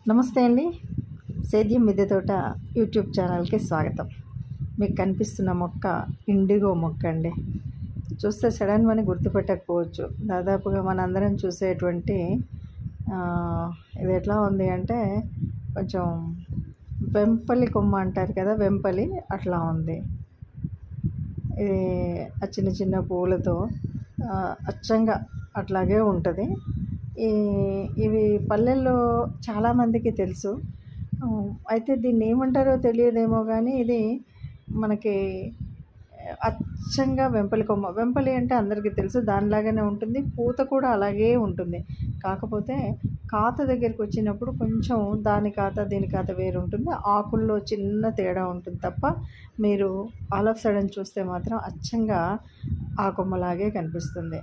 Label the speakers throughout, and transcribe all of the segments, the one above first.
Speaker 1: నమస్తే అండి సేద్యం మిద్దె తోట యూట్యూబ్ ఛానల్కి స్వాగతం మీకు కనిపిస్తున్న మొక్క ఇండిగో మొక్క అండి చూస్తే సడన్ అని గుర్తుపెట్టకపోవచ్చు దాదాపుగా మనందరం చూసేటువంటి ఆ, ఇది ఎట్లా ఉంది అంటే కొంచెం వెంపలి కొమ్మ అంటారు కదా వెంపలి అట్లా ఉంది ఇది ఆ చిన్న చిన్న పువ్వులతో ఆ, అచ్చంగా అట్లాగే ఉంటుంది ఈ ఇవి పల్లెల్లో చాలామందికి తెలుసు ఆ, అయితే దీన్ని ఏమంటారో తెలియదేమో కానీ ఇది మనకి అచ్చంగా వెంపలి కొమ్మ వెంపలి అంటే అందరికీ తెలుసు దానిలాగానే ఉంటుంది పూత కూడా అలాగే ఉంటుంది కాకపోతే కాత దగ్గరికి వచ్చినప్పుడు కొంచెం దాని కాత దీని కాత వేరు ఉంటుంది ఆకుల్లో చిన్న తేడా ఉంటుంది తప్ప మీరు ఆల్ ఆఫ్ సడన్ చూస్తే మాత్రం అచ్చంగా ఆ కొమ్మలాగే కనిపిస్తుంది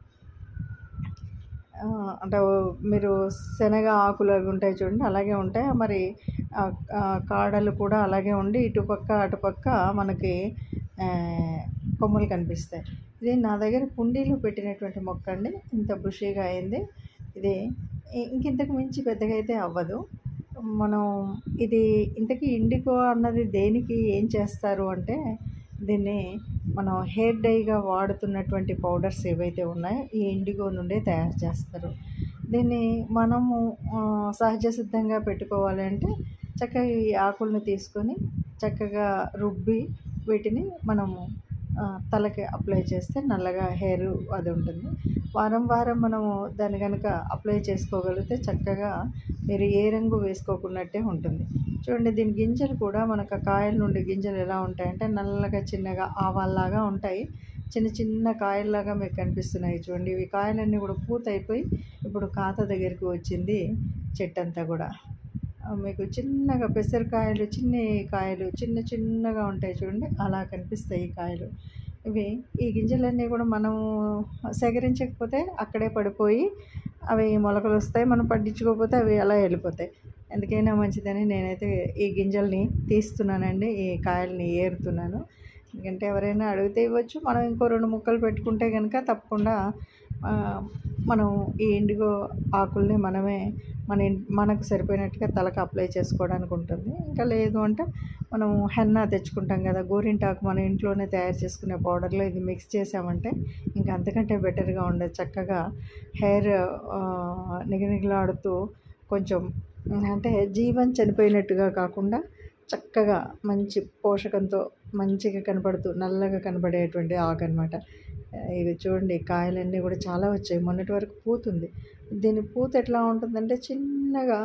Speaker 1: ఆ, అంటే ఓ- మీరు శనగ ఆకులు అవి ఉంటాయి చూడండి అలాగే ఉంటాయి మరి ఆ, ఆ, కాడలు కూడా అలాగే ఉండి ఇటుపక్క అటుపక్క మనకి ఆ, కొమ్మలు కనిపిస్తాయి ఇది నా దగ్గర కుండీలో పెట్టినటువంటి మొక్క అండి ఇంత బుషీగా అయింది ఇది ఇ- ఇంకింతకు మించి పెద్దగా అయితే అవ్వదు మనం ఇది ఇంతకీ ఇండిగో అన్నది దేనికి ఏం చేస్తారు అంటే దీన్ని మనం హెయిర్ డైగా వాడుతున్నటువంటి పౌడర్స్ ఏవైతే ఉన్నాయో ఈ ఇండిగో నుండే తయారు చేస్తారు దీన్ని మనము ఆ, సహజ సిద్ధంగా పెట్టుకోవాలి అంటే చక్కగా ఈ ఆకుల్ని తీసుకొని చక్కగా రుబ్బి వీటిని మనము ఆ, తలకి అప్లై చేస్తే నల్లగా హెయిర్ అది ఉంటుంది వారం వారం మనము దాన్ని కనుక అప్లై చేసుకోగలిగితే చక్కగా మీరు ఏ రంగు వేసుకోకున్నట్టే ఉంటుంది చూడండి దీని గింజలు కూడా మనకు ఆ కాయల నుండి గింజలు ఎలా ఉంటాయంటే నల్లగా చిన్నగా ఆవాల్లాగా ఉంటాయి చిన్న చిన్న కాయల్లాగా మీకు కనిపిస్తున్నాయి చూడండి ఇవి కాయలన్నీ కూడా పూత అయిపోయి ఇప్పుడు కాత దగ్గరికి వచ్చింది చెట్టు అంతా కూడా ఆ, మీకు చిన్నగా పెసరకాయలు చిన్న కాయలు చిన్న చిన్నగా ఉంటాయి చూడండి అలా కనిపిస్తాయి ఈ కాయలు ఇవి ఈ గింజలన్నీ కూడా మనం సేకరించకపోతే అక్కడే పడిపోయి అవి మొలకలు వస్తాయి మనం పట్టించుకోకపోతే అవి అలా వెళ్ళిపోతాయి ఎందుకైనా మంచిదని నేనైతే ఈ గింజల్ని తీస్తున్నానండి ఈ కాయల్ని ఏరుతున్నాను ఎందుకంటే ఎవరైనా అడిగితే ఇవ్వచ్చు మనం ఇంకో రెండు ముక్కలు పెట్టుకుంటే కనుక తప్పకుండా ఆ, మనం ఈ ఇండిగో ఆకుల్ని మనమే మన ఇన్- మనకు సరిపోయినట్టుగా తలకు అప్లై చేసుకోవడానికి ఉంటుంది ఇంకా లేదు అంటే మనం హెన్నా తెచ్చుకుంటాం కదా గోరింటాకు మన ఇంట్లోనే తయారు చేసుకునే పౌడర్లో ఇది మిక్స్ చేసామంటే ఇంకా అంతకంటే బెటర్గా ఉండదు చక్కగా హెయిర్ నిగనిగలాడుతూ కొంచెం అంటే జీవం చనిపోయినట్టుగా కాకుండా చక్కగా మంచి పోషకంతో మంచిగా కనపడుతూ నల్లగా కనబడేటువంటి ఆకు అనమాట ఇది చూడండి కాయలన్నీ కూడా చాలా వచ్చాయి మొన్నటి వరకు పూతుంది దీని పూత ఎట్లా ఉంటుందంటే చిన్నగా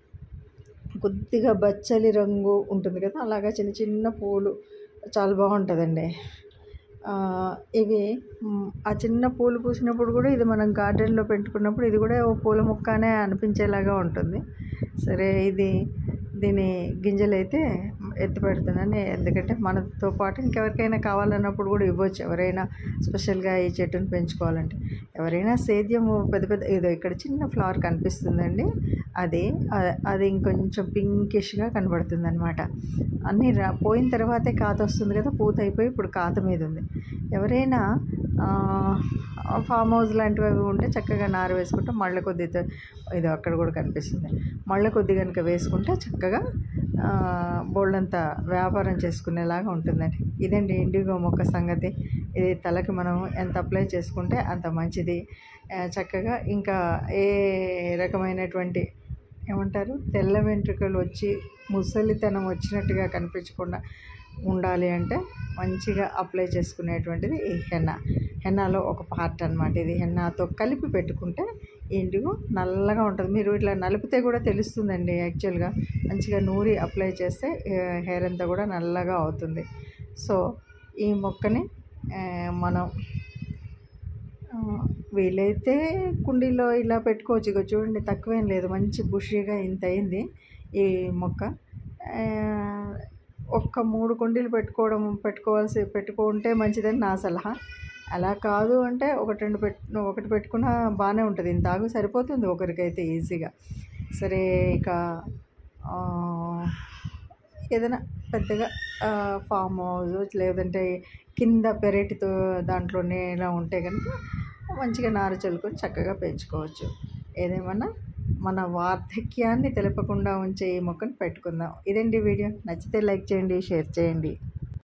Speaker 1: కొద్దిగా బచ్చలి రంగు ఉంటుంది కదా అలాగా చిన్న చిన్న పూలు చాలా బాగుంటుందండి ఆ, ఇవి మ్, ఆ చిన్న పూలు పూసినప్పుడు కూడా ఇది మనం గార్డెన్లో పెట్టుకున్నప్పుడు ఇది కూడా ఓ పూల మొక్కనే అనిపించేలాగా ఉంటుంది సరే ఇది దీని గింజలు అయితే ఎత్తి పెడుతున్నాను ఎందుకంటే మనతో పాటు ఇంకెవరికైనా కావాలన్నప్పుడు కూడా ఇవ్వచ్చు ఎవరైనా స్పెషల్గా ఈ చెట్టును పెంచుకోవాలంటే ఎవరైనా సేద్యము పెద్ద పెద్ద ఏదో ఇక్కడ చిన్న ఫ్లవర్ కనిపిస్తుందండి అది అ- అది ఇంకొంచెం పింకిష్గా కనబడుతుంది అనమాట అన్నీ రా పోయిన తర్వాతే కాత వస్తుంది కదా పూత అయిపోయి ఇప్పుడు కాత మీద ఉంది ఎవరైనా ఆ, ఫామ్ హౌస్ లాంటివి అవి ఉంటే చక్కగా నారు వేసుకుంటే మళ్ళీ కొద్ది త- ఇది అక్కడ కూడా కనిపిస్తుంది మళ్ళీ కొద్ది కనుక వేసుకుంటే చక్కగా ఆ, బోల్డంత వ్యాపారం చేసుకునేలాగా ఉంటుందండి ఇదండి ఇండిగో మొక్క సంగతి ఇది తలకి మనం ఎంత అప్లై చేసుకుంటే అంత మంచిది ఆ, చక్కగా ఇంకా ఏ రకమైనటువంటి ఏమంటారు తెల్ల వెంట్రుకలు వచ్చి ముసలితనం వచ్చినట్టుగా కనిపించకుండా ఉండాలి అంటే మంచిగా అప్లై చేసుకునేటువంటిది ఈ హెన్నా హెన్నాలో ఒక పార్ట్ అనమాట ఇది హెన్నాతో కలిపి పెట్టుకుంటే ఇంటికు నల్లగా ఉంటుంది మీరు ఇట్లా నలిపితే కూడా తెలుస్తుందండి యాక్చువల్గా మంచిగా నూరి అప్లై చేస్తే హెయిర్ అంతా కూడా నల్లగా అవుతుంది సో ఈ మొక్కని ఆ, మనం ఆ, వీలైతే కుండీలో ఇలా పెట్టుకోవచ్చు ఇక చూడండి తక్కువేం లేదు మంచి బుషీగా ఇంత అయింది ఈ మొక్క ఆ, ఒక్క మూడు కుండీలు పెట్టుకోవడం పెట్టుకోవాల్సి పెట్టుకుంటే మంచిదని నా సలహా అలా కాదు అంటే ఒకటి రెండు పెట్టు ఒకటి పెట్టుకున్నా బాగానే ఉంటుంది ఇంత ఆగు సరిపోతుంది ఒకరికైతే ఈజీగా సరే ఇక ఆ, ఏదైనా పెద్దగా ఫామ్ హౌస్ లేదంటే కింద పెరటితో దాంట్లోనే ఇలా ఉంటే కనుక మంచిగా నారు చల్లుకొని చక్కగా పెంచుకోవచ్చు ఏదేమన్నా మన వార్ధక్యాన్ని తెలపకుండా ఉంచే ఈ మొక్కను పెట్టుకుందాం ఇదండి వీడియో నచ్చితే లైక్ చేయండి షేర్ చేయండి